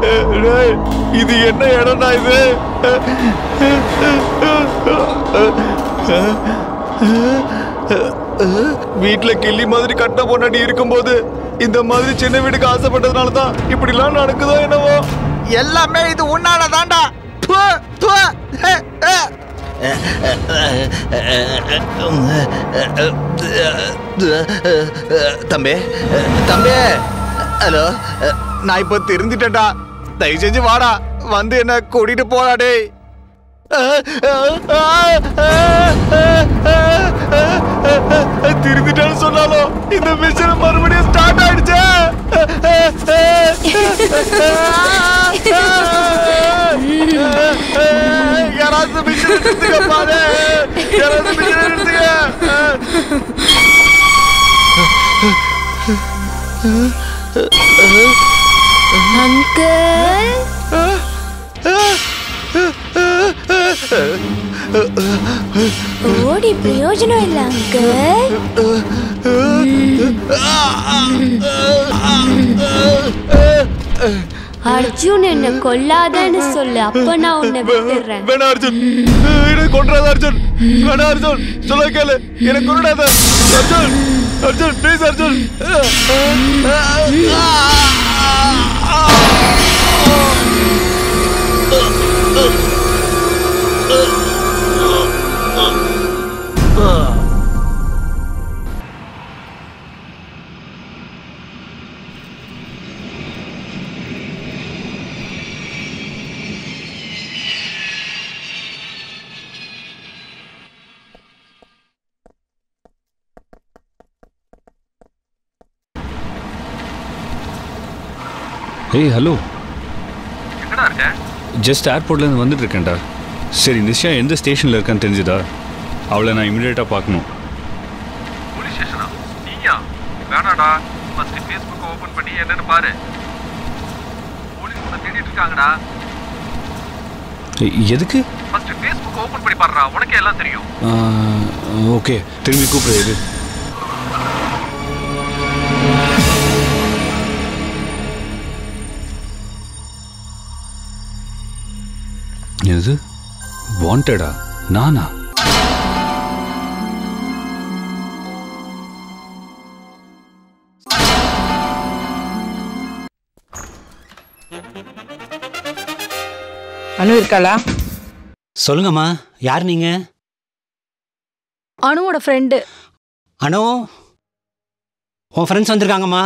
டேய், இது என்ன இடம்டா இது வீட்ல கிள்ளி மாதிரி கட்ட பொண்டாட்டி இருக்கும்போது இந்த மாதிரி சின்ன வீடுக்கு ஆசைப்பட்டதுனால தான் இப்படிலாம் நடக்குதோ என்னவோ எல்லாமே இது உன்னால தாண்டா தம்பி தம்பி ஹலோ நான் இப்போ திருந்திட்டேன்டா தயவு செஞ்சு வாடா வந்து என்ன கூட்டிட்டு போடா டேய் திருந்திட்டேன்னு சொன்னாலும் இந்த மிஷன் மறுபடியும் ஸ்டார்ட் ஆயிடுச்சு யாராவது மிஷன் எடுத்துக்க பாரு யாராவது மிஷன் எடுத்துக்க அங்கிள் ஓடி பிரயோஜனம் இல்லை அங்கிள் அர்ஜுன் என்ன கொல்லாதன்னு சொல்லு அப்ப நான் உன்னை விட்டுறேன் வேணா அர்ஜுன் எனக்கு கொன்றாத அர்ஜுன் வேணா அர்ஜுன் சொல்ல கேளு எனக்கு கொண்டாத அர்ஜுன் அர்ஜுன் ப்ளீஸ் அர்ஜுன் ஏய் ஹலோ எங்கடா இருக்க ஜஸ்ட் ஏர்போர்ட்லேருந்து வந்துட்டு இருக்கேன்டா சரி நிஷா எந்த ஸ்டேஷனில் இருக்கான்னு தெரிஞ்சுதா அவளை நான் இமிடியேட்டாக பார்க்கணும் போலீஸ் ஸ்டேஷனா நீயா வேணாடா ஃபர்ஸ்ட் ஃபேஸ்புக்கை ஓபன் பண்ணி என்னன்னு பாரு போலீஸ் உன்னை தேடிட்டு இருக்காங்கடா எ- எதுக்கு ஃபர்ஸ்ட் ஃபேஸ்புக் ஓபன் பண்ணி பாருடா உனக்கே எல்லாம் தெரியும் ஓகே திரும்பி கூப்பிடு எது எது வாண்டடா நானா அனு இருக்காளா சொல்லுங்கம்மா யார் நீங்க அனுவோட ஃப்ரெண்டு அனு உன் ஃப்ரெண்ட்ஸ் வந்திருக்காங்கம்மா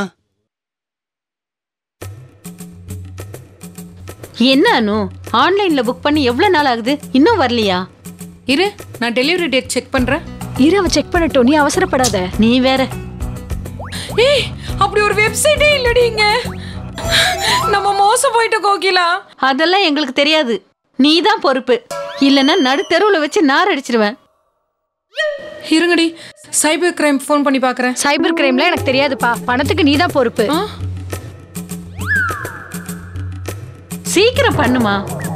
என்ன அனு ஆன்லைன்ல புக் பண்ணி எவ்வளவு நாள் ஆகுது இன்னும் வரலையா இரு நான் டெலிவரி டேட் செக் பண்றேன் இரு அவ செக் பண்ணட்டும் நீ அவசரப்படாத நீ வேற ஏய் அப்படி ஒரு வெப்சைட்டே இல்லடி இங்க நம்ம மோசம் போயிட்ட கோகிலா அதெல்லாம் எங்களுக்கு தெரியாது நீ தான் பொறுப்பு இல்லைன்னா நடு தெருவில் வச்சு நார் அடிச்சிருவேன் இருங்கடி சைபர் கிரைம் ஃபோன் பண்ணி பார்க்கறேன் சைபர் கிரைம்ல எனக்கு தெரியாதுப்பா பணத்துக்கு நீ தான் பொறுப்பு ஆ சீக்கிரம் பண்ணுமா